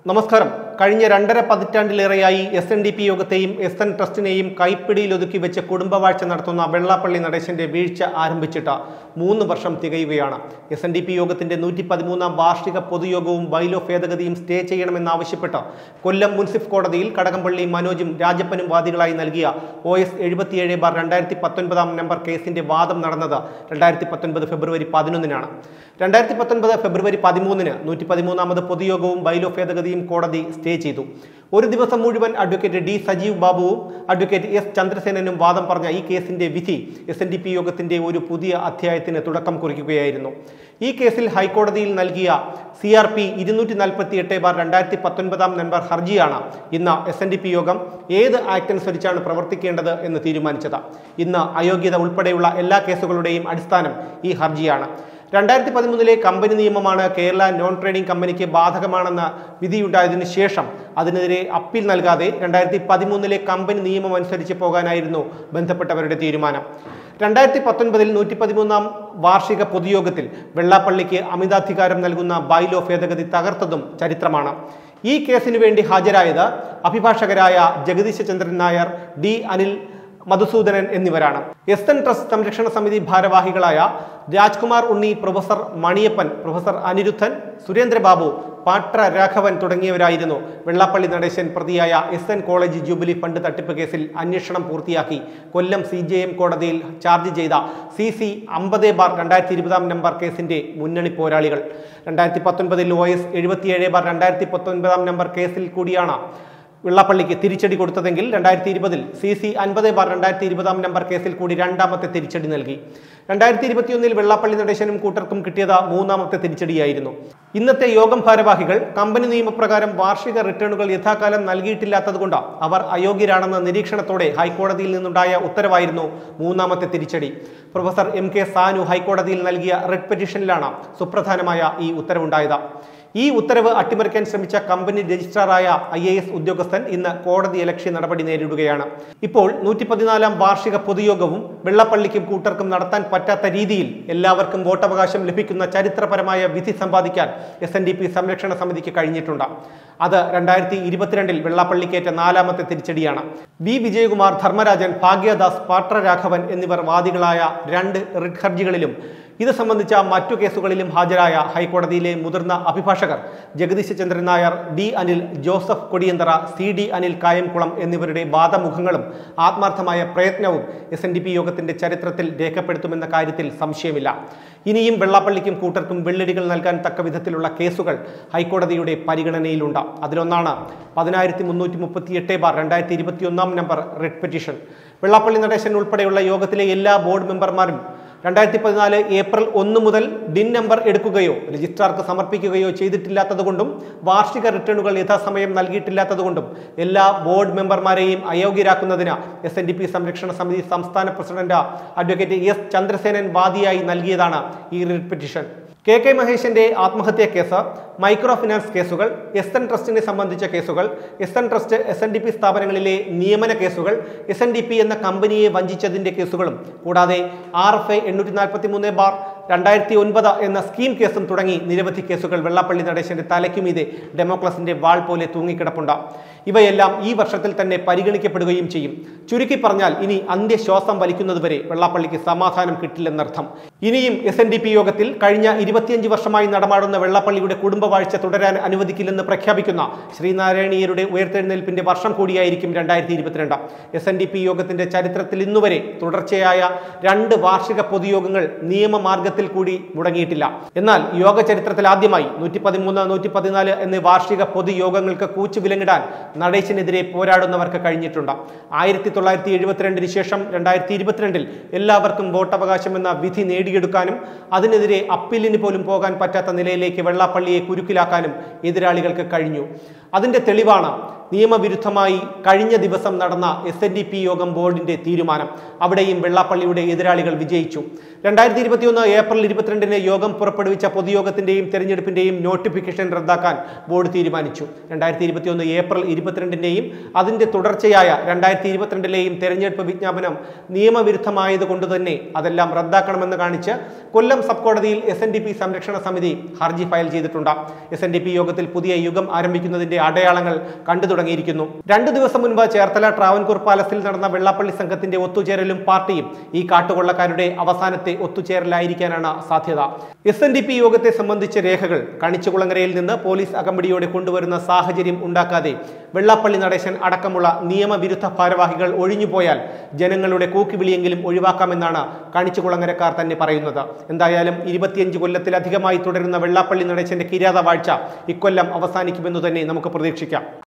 നമസ്കാരം കഴിഞ്ഞ രണ്ടര പതിറ്റാണ്ടിലേറെയായി എസ് എൻ ഡി പി യോഗത്തെയും എസ് എൻ ട്രസ്റ്റിനെയും കൈപ്പിടിയിലൊതുക്കി വെച്ച് കുടുംബവാഴ്ച നടത്തുന്ന വെള്ളാപ്പള്ളി നടേശന്റെ വീഴ്ച ആരംഭിച്ചിട്ട് മൂന്ന് വർഷം തികയുകയാണ് എസ് എൻ ഡി പി യോഗത്തിന്റെ നൂറ്റി പതിമൂന്നാം വാർഷിക പൊതുയോഗവും ബൈലോ ഭേദഗതിയും സ്റ്റേ ചെയ്യണമെന്നാവശ്യപ്പെട്ട് കൊല്ലം മുൻസിഫ് കോടതിയിൽ കടകംപള്ളി മനോജും രാജപ്പനും വാദികളായി നൽകിയ ഒ എസ് എഴുപത്തിയേഴ് ബാർ രണ്ടായിരത്തി പത്തൊൻപതാം നമ്പർ കേസിന്റെ വാദം നടന്നത് രണ്ടായിരത്തി പത്തൊൻപത് ഫെബ്രുവരി പതിനൊന്നിനാണ് രണ്ടായിരത്തി പത്തൊൻപത് ഫെബ്രുവരി പതിമൂന്നിന് നൂറ്റി പതിമൂന്നാമത് പൊതുയോഗവും ബൈലോ ഭേദഗതിയും കോടതി സ്റ്റേ ചെയ്തു ഒരു ദിവസം മുഴുവൻ അഡ്വക്കേറ്റ് ഡി സജീവ് ബാബുവും അഡ്വക്കേറ്റ് എസ് ചന്ദ്രസേനനും വാദം പറഞ്ഞ ഈ കേസിന്റെ വിധി എസ് എൻ ഡി പി യോഗത്തിന്റെ ഒരു പുതിയ അധ്യായത്തിന് തുടക്കം കുറിക്കുകയായിരുന്നു ഈ കേസിൽ ഹൈക്കോടതിയിൽ നൽകിയ സി ആർ പി ഇരുന്നൂറ്റി നാൽപ്പത്തി എട്ട് ബാർ രണ്ടായിരത്തി പത്തൊൻപതാം നമ്പർ ഹർജിയാണ് ഇന്ന് എസ് എൻ ഡി പി യോഗം ഏത് ആക്ട് അനുസരിച്ചാണ് പ്രവർത്തിക്കേണ്ടത് എന്ന് തീരുമാനിച്ചത് ഇന്ന് അയോഗ്യത ഉൾപ്പെടെയുള്ള എല്ലാ കേസുകളുടെയും അടിസ്ഥാനം ഈ ഹർജിയാണ് രണ്ടായിരത്തി പതിമൂന്നിലെ കമ്പനി നിയമമാണ് കേരള നോൺ ട്രേഡിംഗ് കമ്പനിക്ക് ബാധകമാണെന്ന വിധിയുണ്ടായതിനു ശേഷം അതിനെതിരെ അപ്പീൽ നൽകാതെ രണ്ടായിരത്തി പതിമൂന്നിലെ കമ്പനി നിയമം അനുസരിച്ച് പോകാനായിരുന്നു ബന്ധപ്പെട്ടവരുടെ തീരുമാനം രണ്ടായിരത്തി പത്തൊൻപതിൽ നൂറ്റി പതിമൂന്നാം വാർഷിക പൊതുയോഗത്തിൽ വെള്ളാപ്പള്ളിക്ക് അമിതാധികാരം നൽകുന്ന ബൈലോ ഭേദഗതി തകർത്തതും ചരിത്രമാണ് ഈ കേസിനു വേണ്ടി ഹാജരായത് അഭിഭാഷകരായ ജഗദീശ ചന്ദ്രൻ നായർ ഡി അനിൽ മധുസൂദനൻ എന്നിവരാണ് എസ് എൻ ട്രസ്റ്റ് സംരക്ഷണ സമിതി ഭാരവാഹികളായ രാജ്കുമാർ ഉണ്ണി പ്രൊഫസർ മണിയപ്പൻ പ്രൊഫസർ അനിരുദ്ധൻ സുരേന്ദ്രബാബു പാട്ര രാഘവൻ തുടങ്ങിയവരായിരുന്നു വെള്ളാപ്പള്ളി നടേശൻ പ്രതിയായ S N college jubilee fund തട്ടിപ്പ് കേസിൽ അന്വേഷണം പൂർത്തിയാക്കി കൊല്ലം സി ജെ എം കോടതിയിൽ ചാർജ് ചെയ്ത സി സി അമ്പത് ബാർ രണ്ടായിരത്തി ഇരുപതാം നമ്പർ കേസിന്റെ മുന്നണി പോരാളികൾ രണ്ടായിരത്തി പത്തൊൻപതിൽ ഒ എസ് എഴുപത്തിയേഴ് ബാർ രണ്ടായിരത്തി പത്തൊൻപതാം നമ്പർ കേസിൽ കൂടിയാണ് വെള്ളാപ്പള്ളിക്ക് തിരിച്ചടി കൊടുത്തതെങ്കിൽ രണ്ടായിരത്തി ഇരുപതിൽ സി സി അൻപത് ബാർ രണ്ടായിരത്തി ഇരുപതാം നമ്പർ കേസിൽ കൂടി രണ്ടാമത്തെ തിരിച്ചടി നൽകി രണ്ടായിരത്തി ഇരുപത്തിയൊന്നിൽ വെള്ളാപ്പള്ളി നടേശനും കൂട്ടർക്കും കിട്ടിയത് മൂന്നാമത്തെ തിരിച്ചടിയായിരുന്നു ഇന്നത്തെ യോഗം ഭാരവാഹികൾ കമ്പനി നിയമപ്രകാരം വാർഷിക റിട്ടേണുകൾ യഥാകാലം നൽകിയിട്ടില്ലാത്തതുകൊണ്ട് അവർ അയോഗ്യരാണെന്ന നിരീക്ഷണത്തോടെ ഹൈക്കോടതിയിൽ നിന്നുണ്ടായ ഉത്തരവായിരുന്നു മൂന്നാമത്തെ തിരിച്ചടി പ്രൊഫസർ എം കെ സാനു ഹൈക്കോടതിയിൽ നൽകിയ റിട്ട് പെറ്റീഷനിലാണ് സുപ്രധാനമായ ഈ ഉത്തരവുണ്ടായത് ഈ ഉത്തരവ് അട്ടിമറിക്കാൻ ശ്രമിച്ച കമ്പനി രജിസ്ട്രാറായ ഐ എ എസ് ഉദ്യോഗസ്ഥൻ ഇന്ന് കോടതി ലക്ഷ്യ നടപടി നേരിടുകയാണ് ഇപ്പോൾ നൂറ്റി പതിനാലാം വാർഷിക പൊതുയോഗവും വെള്ളപ്പള്ളിക്കും കൂട്ടർക്കും നടത്താൻ പറ്റാത്ത രീതിയിൽ എല്ലാവർക്കും വോട്ടവകാശം ലഭിക്കുന്ന ചരിത്രപരമായ വിധി സമ്പാദിക്കാൻ എസ് എൻ ഡി പി സംരക്ഷണ സമിതിക്ക് കഴിഞ്ഞിട്ടുണ്ട് അത് രണ്ടായിരത്തി ഇരുപത്തിരണ്ടിൽ വെള്ളാപ്പള്ളിക്കേറ്റ നാലാമത്തെ തിരിച്ചടിയാണ് വി വിജയകുമാർ ധർമ്മരാജൻ ഭാഗ്യദാസ് പാട്രരാഘവൻ എന്നിവർ വാദികളായ രണ്ട് റിട്ട് ഹർജികളിലും ഇത് സംബന്ധിച്ച മറ്റു കേസുകളിലും ഹാജരായ ഹൈക്കോടതിയിലെ മുതിർന്ന അഭിഭാഷകർ Jagadeesha Chandran Nair D Anil Joseph Kodiyanthara C D Anil Kayamkulam എന്നിവരുടെ വാദമുഖങ്ങളും ആത്മാർത്ഥമായ പ്രയത്നവും എസ് എൻ ഡി പി യോഗത്തിന്റെ ചരിത്രത്തിൽ രേഖപ്പെടുത്തുമെന്ന കാര്യത്തിൽ സംശയമില്ല ഇനിയും വെള്ളാപ്പള്ളിക്കും കൂട്ടർക്കും വെള്ളടികൾ നൽകാൻ തക്ക വിധത്തിലുള്ള കേസുകൾ ഹൈക്കോടതിയുടെ പരിഗണനയിലുണ്ട് അതിലൊന്നാണ് പതിനായിരത്തി മുന്നൂറ്റി മുപ്പത്തി എട്ട് ബാർ രണ്ടായിരത്തി ഇരുപത്തിയൊന്നാം number writ petition Vellappally Natesan ഉൾപ്പെടെയുള്ള യോഗത്തിലെ എല്ലാ ബോർഡ് മെമ്പർമാരും രണ്ടായിരത്തി പതിനാല് ഏപ്രിൽ ഒന്ന് മുതൽ ഡിൻ നമ്പർ എടുക്കുകയോ രജിസ്ട്രാർക്ക് സമർപ്പിക്കുകയോ ചെയ്തിട്ടില്ലാത്തതുകൊണ്ടും വാർഷിക റിട്ടേണുകൾ യഥാസമയം നൽകിയിട്ടില്ലാത്തതുകൊണ്ടും എല്ലാ ബോർഡ് മെമ്പർമാരെയും അയോഗ്യരാക്കുന്നതിന് എസ് എൻ ഡി പി സംരക്ഷണ സമിതി സംസ്ഥാന പ്രസിഡന്റ് അഡ്വക്കേറ്റ് എസ് ചന്ദ്രസേനൻ വാദിയായി നൽകിയതാണ് ഈ റിട്ട് പെറ്റീഷൻ കെ കെ മഹേഷിന്റെ ആത്മഹത്യാ കേസ് മൈക്രോ ഫിനാൻസ് കേസുകൾ എസ് എൻ ട്രസ്റ്റിനെ സംബന്ധിച്ച കേസുകൾ S N trust S N D P സ്ഥാപനങ്ങളിലെ നിയമന കേസുകൾ എസ് എൻ ഡി പി എന്ന കമ്പനിയെ വഞ്ചിച്ചതിന്റെ കേസുകളും കൂടാതെ ആർ എഫ് ഐ എണ്ണൂറ്റി നാൽപ്പത്തി മൂന്ന് ബാർ രണ്ടായിരത്തി ഒൻപത് എന്ന സ്കീം കേസും തുടങ്ങി നിരവധി കേസുകൾ വെള്ളാപ്പള്ളി നടേശന്റെ തലയ്ക്കുമീതെ ഡെമോക്രസിന്റെ വാൾ പോലെ തൂങ്ങിക്കിടപ്പുണ്ട് ഇവയെല്ലാം ഈ വർഷത്തിൽ തന്നെ പരിഗണിക്കപ്പെടുകയും ചെയ്യും ചുരുക്കി പറഞ്ഞാൽ ഇനി അന്ത്യശ്വാസം വലിക്കുന്നതുവരെ വെള്ളാപ്പള്ളിക്ക് സമാധാനം കിട്ടില്ലെന്നർത്ഥം ഇനിയും എസ് എൻ ഡി പി യോഗത്തിൽ കഴിഞ്ഞ ഇരുപത്തിയഞ്ച് വർഷമായി നടമാടുന്ന വെള്ളാപ്പള്ളിയുടെ കുടുംബവാഴ്ച തുടരാൻ അനുവദിക്കില്ലെന്ന് പ്രഖ്യാപിക്കുന്ന ശ്രീനാരായണീയരുടെ ഉയർത്തെഴുന്നേൽപ്പിന്റെ വർഷം കൂടിയായിരിക്കും രണ്ടായിരത്തി ഇരുപത്തിരണ്ട് എസ് എൻ ഡി പി യോഗത്തിന്റെ ചരിത്രത്തിൽ ഇന്നുവരെ തുടർച്ചയായ രണ്ട് വാർഷിക പൊതുയോഗങ്ങൾ നിയമമാർഗത്തിൽ കൂടി മുടങ്ങിയിട്ടില്ല എന്നാൽ യോഗ ചരിത്രത്തിൽ ആദ്യമായി നൂറ്റി പതിമൂന്ന് നൂറ്റി പതിനാല് എന്നീ വാർഷിക പൊതുയോഗങ്ങൾക്ക് കൂച്ചു വിലങ്ങിടാൻ നടേശനെതിരെ പോരാടുന്നവർക്ക് കഴിഞ്ഞിട്ടുണ്ട് ആയിരത്തി തൊള്ളായിരത്തി എഴുപത്തിരണ്ടിന് ശേഷം രണ്ടായിരത്തി ഇരുപത്തിരണ്ടിൽ എല്ലാവർക്കും വോട്ടവകാശം എന്ന വിധി നേടിയെടുക്കാനും അതിനെതിരെ അപ്പീലിന് പോലും പോകാൻ പറ്റാത്ത നിലയിലേക്ക് വെള്ളാപ്പള്ളിയെ കുരുക്കിലാക്കാനും എതിരാളികൾക്ക് കഴിഞ്ഞു അതിന്റെ തെളിവാണ് നിയമവിരുദ്ധമായി കഴിഞ്ഞ ദിവസം നടന്ന എസ് എൻ ഡി പി യോഗം ബോർഡിന്റെ തീരുമാനം അവിടെയും വെള്ളാപ്പള്ളിയുടെ എതിരാളികൾ വിജയിച്ചു രണ്ടായിരത്തി ഇരുപത്തിയൊന്ന് ഏപ്രിൽ ഇരുപത്തിരണ്ടിന് യോഗം പുറപ്പെടുവിച്ച പൊതുയോഗത്തിന്റെയും തെരഞ്ഞെടുപ്പിന്റെയും നോട്ടിഫിക്കേഷൻ റദ്ദാക്കാൻ ബോർഡ് തീരുമാനിച്ചു രണ്ടായിരത്തി ഇരുപത്തിയൊന്ന് ഏപ്രിൽ ഇരുപത്തിരണ്ടിന്റെയും അതിന്റെ തുടർച്ചയായ രണ്ടായിരത്തി ഇരുപത്തിരണ്ടിലെയും തെരഞ്ഞെടുപ്പ് വിജ്ഞാപനം നിയമവിരുദ്ധമായതുകൊണ്ട് തന്നെ അതെല്ലാം റദ്ദാക്കണമെന്ന് കാണിച്ച് കൊല്ലം സബ് കോടതിയിൽ എസ് എൻ ഡി പി സംരക്ഷണ സമിതി ഹർജി ഫയൽ ചെയ്തിട്ടുണ്ട് എസ് എൻ ഡി പി യോഗത്തിൽ പുതിയ യുഗം ആരംഭിക്കുന്നതിന്റെ അടയാളങ്ങൾ കണ്ടു തുടങ്ങിയിരിക്കുന്നു രണ്ടു ദിവസം മുൻപ് ചേർത്തല ട്രാവൻകൂർ പാലസിൽ നടന്ന വെള്ളാപ്പള്ളി സംഘത്തിന്റെ ഒത്തുചേരലും പാർട്ടിയും ഈ കാട്ടുകൊള്ളക്കാരുടെ അവസാനത്തെ ഒത്തുചേരലായിരിക്കാനാണ് സാധ്യത എസ് എൻ ഡി പി യോഗത്തെ സംബന്ധിച്ച രേഖകൾ കണിച്ചുകുളങ്ങരയിൽ നിന്ന് പോലീസ് അകമ്പടിയോടെ കൊണ്ടുവരുന്ന സാഹചര്യം ഉണ്ടാക്കാതെ വെള്ളാപ്പള്ളി നടേശൻ അടക്കമുള്ള നിയമവിരുദ്ധ ഭാരവാഹികൾ ഒഴിഞ്ഞുപോയാൽ ജനങ്ങളുടെ കൂക്കിവിളിയെങ്കിലും ഒഴിവാക്കാമെന്നാണ് കണിച്ചുകുളങ്ങരക്കാർ തന്നെ പറയുന്നത് എന്തായാലും ഇരുപത്തിയഞ്ച് കൊല്ലത്തിലധികമായി തുടരുന്ന വെള്ളാപ്പള്ളി നടേശന്റെ കിരാത വാഴ്ച ഇക്കൊല്ലം അവസാനിക്കുമെന്ന് തന്നെ നമുക്ക് പ്രതീക്ഷിക്കാം